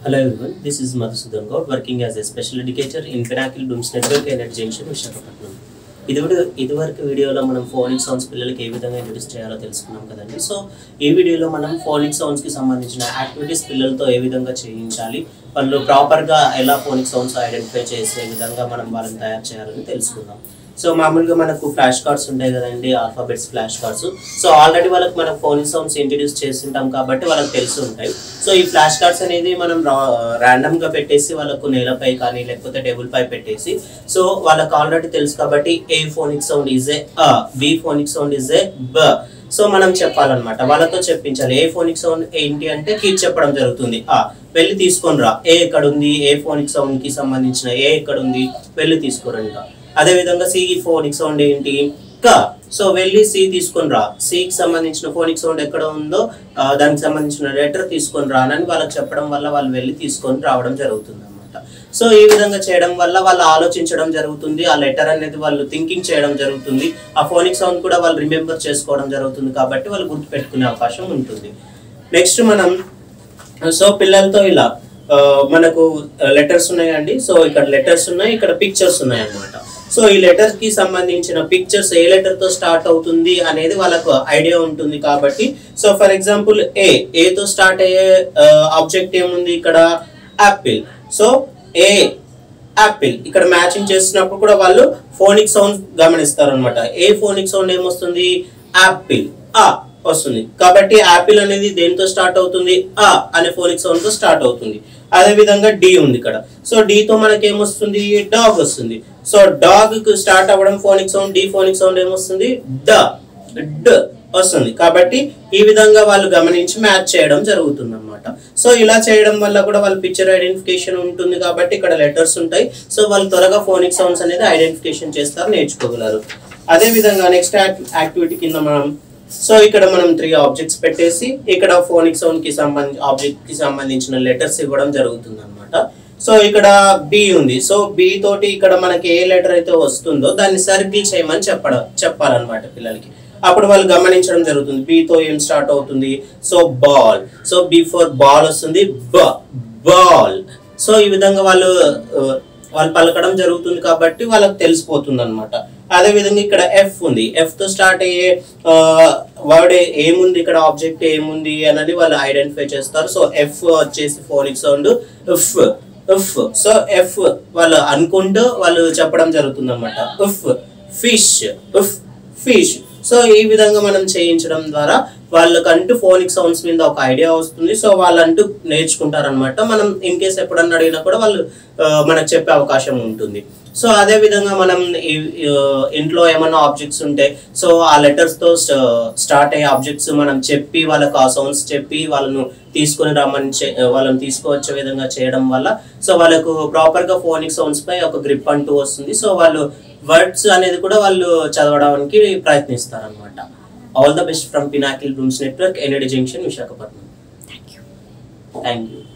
Hello everyone, this is Madhusudan Gaud working as a special educator in Pinnacle Blooms Network and at Junction, Visakhapatnam ఇది ఇదివరకు వీడియోలో మనం phonic sounds పిల్లలకి ఏ విధంగా introduce చేయాలో తెలుసుకున్నాం కదండి సో ఈ వీడియోలో మనం ఫోనిక్ సౌండ్స్కి సంబంధించిన యాక్టివిటీస్ పిల్లలతో ఏ విధంగా చేయించాలి వాళ్ళు ప్రాపర్గా ఎలా ఫోనిక్ సౌండ్స్ ఐడెంటిఫై చేసే విధంగా మనం వాళ్ళని తయారు చేయాలని తెలుసుకుందాం సో మామూలుగా మనకు ఫ్లాష్ కార్డ్స్ ఉంటాయి కదండి alphabets flash cards so already వాళ్ళకి మనం ఫోన్ సౌండ్స్ ఇంట్రడ్యూస్ చేస్తుంటాం కాబట్టి వాళ్ళకి తెలిసి ఉంటాయి సో ఈ ఫ్లాష్ కార్డ్స్ అనేది మనం ర్యాండమ్ గా పెట్టేసి వాళ్ళకు నేలపై కానీ లేకపోతే టేబుల్ పై పెట్టేసి సో వాళ్ళకి ఆల్రెడీ తెలుసు కాబట్టి A phonic sound is a అ B phonic sound is a బ సో మనం చెప్పాలన్నమాట వాళ్ళతో చెప్పించాలి ఏ ఫోనిక్ సౌండ్ ఏంటి అంటే కీట్ చెప్పడం జరుగుతుంది ఆ వెళ్ళి తీసుకొని రా ఏ ఎక్కడ ఉంది ఏ ఫోనిక్ సౌండ్ కి సంబంధించిన ఏ ఎక్కడ ఉంది వెళ్ళి తీసుకురండి అదే విధంగా సి ఫోనిక్ సౌండ్ ఏంటి క సో వెళ్ళి సి తీసుకొని రా సికి సంబంధించిన ఫోనిక్ సౌండ్ ఎక్కడ ఉందో ఆ, దానికి సంబంధించిన లెటర్ తీసుకొని రానని వాళ్ళకి చెప్పడం వల్ల వాళ్ళు వెళ్ళి తీసుకొని రావడం జరుగుతుంది అనమాట సో ఈ విధంగా చేయడం వల్ల వాళ్ళు ఆలోచించడం జరుగుతుంది ఆ లెటర్ అనేది వాళ్ళు థింకింగ్ చేయడం జరుగుతుంది ఆ ఫోనిక్ సౌండ్ కూడా వాళ్ళు రిమెంబర్ చేసుకోవడం జరుగుతుంది కాబట్టి వాళ్ళు గుర్తుపెట్టుకునే అవకాశం ఉంటుంది నెక్స్ట్ మనం సో పిల్లలతో ఇలా ఆ, మనకు లెటర్స్ ఉన్నాయండి సో ఇక్కడ లెటర్స్ ఉన్నాయి ఇక్కడ పిక్చర్స్ ఉన్నాయి అన్నమాట సో ఈ లెటర్ కి సంబంధించిన పిక్చర్స్ ఏ లెటర్ తో స్టార్ట్ అవుతుంది అనేది వాళ్ళకు ఐడియా ఉంటుంది కాబట్టి సో ఫర్ ఎగ్జాంపుల్ ఏ ఏతో స్టార్ట్ అయ్యే ఆబ్జెక్ట్ ఏముంది ఇక్కడ యాపిల్ సో ఏ యాపిల్ ఇక్కడ మ్యాచింగ్ చేస్తున్నప్పుడు కూడా వాళ్ళు ఫోనిక్ సౌండ్ గమనిస్తారు అనమాట ఏ ఫోనిక్ సౌండ్ ఏమొస్తుంది యాపిల్ ఆ వస్తుంది కాబట్టి యాపిల్ అనేది దేనితో స్టార్ట్ అవుతుంది ఆ అనే ఫోనిక్ సౌండ్ తో స్టార్ట్ అవుతుంది అదే విధంగా డి ఉంది ఇక్కడ సో డి తో మనకి ఏమొస్తుంది డాగ్ వస్తుంది సో డాగ్ కు స్టార్ట్ అవ్వడం phonic sound D phonic sound ఏమొస్తుంది డ డ్ వస్తుంది కాబట్టి ఈ విధంగా వాళ్ళు గమనించి మ్యాచ్ చేయడం జరుగుతుంది అనమాట సో ఇలా చేయడం వల్ల కూడా వాళ్ళ పిక్చర్ ఐడెంటిఫికేషన్ ఉంటుంది కాబట్టి ఇక్కడ లెటర్స్ ఉంటాయి సో వాళ్ళు త్వరగా ఫోనిక్ సౌండ్స్ అనేది ఐడెంటిఫికేషన్ చేస్తారు నేర్చుకోగలరు అదే విధంగా నెక్స్ట్ యాక్టివిటీ కింద మనం సో ఇక్కడ మనం త్రీ ఆబ్జెక్ట్స్ పెట్టేసి ఇక్కడ ఫోనిక్ సౌండ్ కి సంబంధించి ఆబ్జెక్ట్ కి సంబంధించిన లెటర్స్ ఇవ్వడం జరుగుతుంది అనమాట సో ఇక్కడ బి ఉంది సో బి తోటి ఇక్కడ మనకి ఏ లెటర్ అయితే వస్తుందో దాన్ని సర్కిల్ చేయమని చెప్పడం చెప్పాలన్నమాట పిల్లలకి అప్పుడు వాళ్ళు గమనించడం జరుగుతుంది B తో ఏం స్టార్ట్ అవుతుంది so ball so B for ball వస్తుంది బ బాల్ సో ఈ విధంగా వాళ్ళు ఆ, వాళ్ళు పలకడం జరుగుతుంది కాబట్టి వాళ్ళకి తెలిసిపోతుంది అనమాట అదే విధంగా ఇక్కడ ఎఫ్ ఉంది ఎఫ్ తో స్టార్ట్ అయ్యే వర్డ్ ఏముంది ఇక్కడ ఆబ్జెక్ట్ ఏముంది అనేది వాళ్ళు ఐడెంటిఫై చేస్తారు సో ఎఫ్ వచ్చేసి phonic sound F F so F వాళ్ళు అనుకుంటూ వాళ్ళు చెప్పడం జరుగుతుంది అనమాట ఉఫ్ ఫిష్ ఉఫ్ ఫిష్ సో ఈ విధంగా మనం చేయించడం ద్వారా వాళ్ళకంటూ ఫోనిక్ సౌండ్స్ మీద ఒక ఐడియా వస్తుంది సో వాళ్ళంటూ నేర్చుకుంటారనమాట మనం ఇన్ కేస్ ఎప్పుడన్నా అడిగినా కూడా వాళ్ళు ఆ, మనకు చెప్పే అవకాశం ఉంటుంది సో అదే విధంగా మనం ఈ- ఈ, ఇంట్లో ఏమైనా ఆబ్జెక్ట్స్ ఉంటే సో ఆ లెటర్స్ తో స్టార్ట్ అయ్యే ఆబ్జెక్ట్స్ మనం చెప్పి వాళ్ళకు ఆ సౌండ్స్ చెప్పి వాళ్ళను తీసుకొని రమ్మని చే- వాళ్ళని తీసుకువచ్చే విధంగా చేయడం వల్ల సో వాళ్ళకు ప్రాపర్ గా ఫోనిక్ సౌండ్స్ పై ఒక గ్రిప్ అంటూ వస్తుంది సో వాళ్ళు వర్డ్స్ అనేది కూడా వాళ్ళు చదవడానికి ప్రయత్నిస్తారు అనమాట all the best from Pinnacle rooms network NAD junction Visakhapatnam thank you